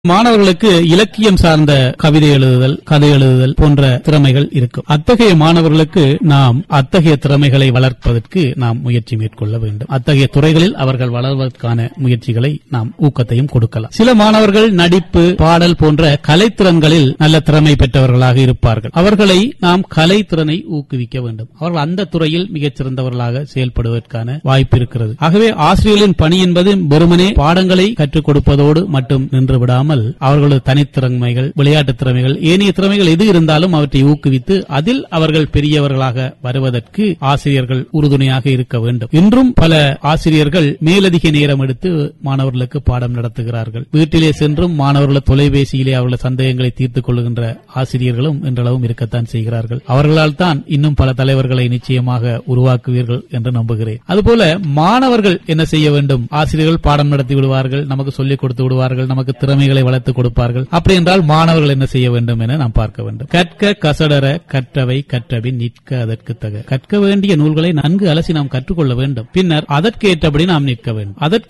மாணவர்களுக்கு இலக்கியம் சார்ந்த கவிதை எழுதுதல் கதை எழுதுதல் போன்ற திறமைகள் இருக்கும் அத்தகைய மாணவர்களுக்கு நாம் அத்தகைய திறமைகளை வளர்ப்பதற்கு நாம் முயற்சி மேற்கொள்ள வேண்டும் அத்தகைய துறைகளில் அவர்கள் வளர்வதற்கான முயற்சிகளை நாம் ஊக்கத்தையும் கொடுக்கலாம் சில மாணவர்கள் நடிப்பு பாடல் போன்ற கலைத்திறன்களில் நல்ல திறமை பெற்றவர்களாக இருப்பார்கள் அவர்களை நாம் கலைத்திறனை ஊக்குவிக்க வேண்டும் அவர்கள் அந்த துறையில் மிகச் சிறந்தவர்களாக செயல்படுவதற்கான வாய்ப்பு இருக்கிறது ஆகவே ஆசிரியர்களின் பணி என்பது வெறுமனே பாடங்களை கற்றுக் கொடுப்பதோடு மட்டும் நின்று விடாமல் அவர்களது தனித்திறமைகள் விளையாட்டு திறமைகள் ஏனைய திறமைகள் எது இருந்தாலும் அவற்றை ஊக்குவித்து அதில் அவர்கள் பெரியவர்களாக வருவதற்கு ஆசிரியர்கள் உறுதுணையாக இருக்க வேண்டும் இன்றும் பல ஆசிரியர்கள் மேலதிக நேரம் எடுத்து மாணவர்களுக்கு பாடம் நடத்துகிறார்கள் வீட்டிலே சென்றும் மாணவர்கள் தொலைபேசியிலே அவர்களது சந்தேகங்களை தீர்த்துக் கொள்கின்ற ஆசிரியர்களும் இன்றளவும் இருக்கத்தான் செய்கிறார்கள் அவர்களால் தான் இன்னும் பல தலைவர்களை நிச்சயமாக உருவாக்குவீர்கள் என்று நம்புகிறேன் அதுபோல மாணவர்கள் என்ன செய்ய வேண்டும் ஆசிரியர்கள் பாடம் நடத்தி விடுவார்கள் நமக்கு சொல்லிக் கொடுத்து விடுவார்கள் நமக்கு திறமைகளை வளர்த்துக் கொடுப்பார்கள் அப்படி என்றால் மாணவர்கள் என்ன செய்ய வேண்டும் என நாம் பார்க்க வேண்டும் கற்க கசடர கற்றவை கற்றபின் நிற்க அதற்கு தக கற்க வேண்டிய நூல்களை நன்கு அலசி நாம் கற்றுக்கொள்ள வேண்டும் பின்னர் அதற்கு ஏற்றபடி நாம் நிற்க வேண்டும் அதற்கு